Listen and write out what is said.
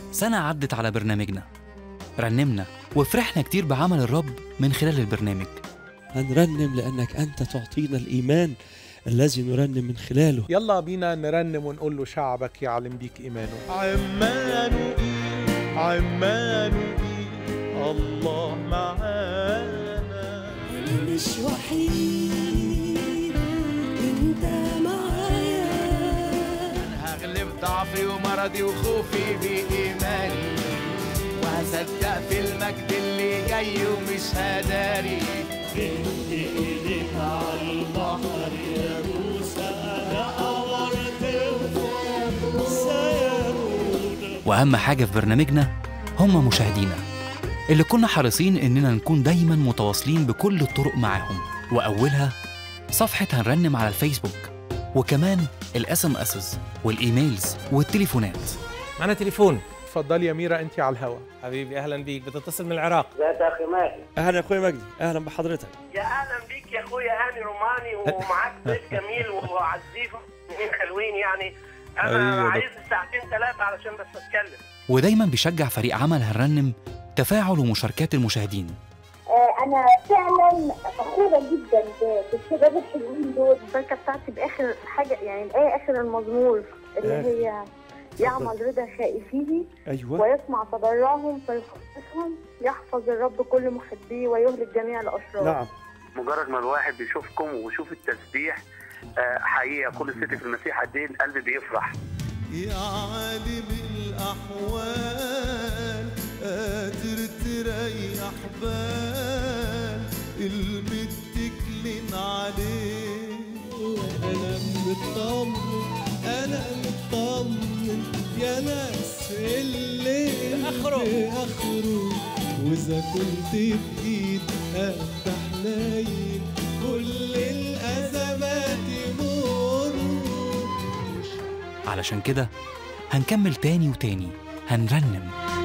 سنة عدت على برنامجنا رنمنا وفرحنا كتير بعمل الرب من خلال البرنامج هنرنم لأنك أنت تعطينا الإيمان الذي نرنم من خلاله يلا بينا نرنم ونقول له شعبك يعلم بيك إيمانه عمانوئيل عمانوئيل الله معانا أنا مش وحيد أنت معايا هغلب ضعفي ومرضي وخوفي بإيماني وهصدق في المجد اللي جاي ومش هداري وأهم حاجة في برنامجنا هم مشاهدينا اللي كنا حريصين إننا نكون دايما متواصلين بكل الطرق معاهم وأولها صفحة هنرنم على الفيسبوك وكمان الاس ام اسز والايميلز والتليفونات معنا تليفون اتفضلي يا ميرا انت على الهوا حبيبي اهلا بيك بتتصل من العراق ازيك يا اخي ماهي أهلا يا أخويا مجدي أهلا بحضرتك يا اهلا بيك يا اخويا هاني روماني ومعاك ضيف جميل وعزيف اثنين حلوين يعني حبيبي يا انا دكتور. عايز ساعتين ثلاثه علشان بس اتكلم ودايما بيشجع فريق عمل هنرنم تفاعل ومشاركات المشاهدين آه، انا فعلا فخوره جدا ب- بالشباب الحلوين دول البركه بتاعتي باخر حاجه يعني الايه اخر المزمور اللي آخر. هي يعمل رضا خائفيه أيوة ويسمع تضرعهم فيخلصهم يحفظ الرب كل محبيه ويهلك جميع الاشرار نعم مجرد ما الواحد بيشوفكم ويشوف التسبيح آه، حقيقه كل ست في المسيح قد ايه القلب بيفرح يا عالم الأحوال قادر تريح بال المتكلين عليه أنا مطمن أنا مطمن يا ناس الليل آخره. آخره وإذا كنت بإيد قد حنين كل الأزمات يمروا علشان كده هنكمل تاني وتاني هنرنم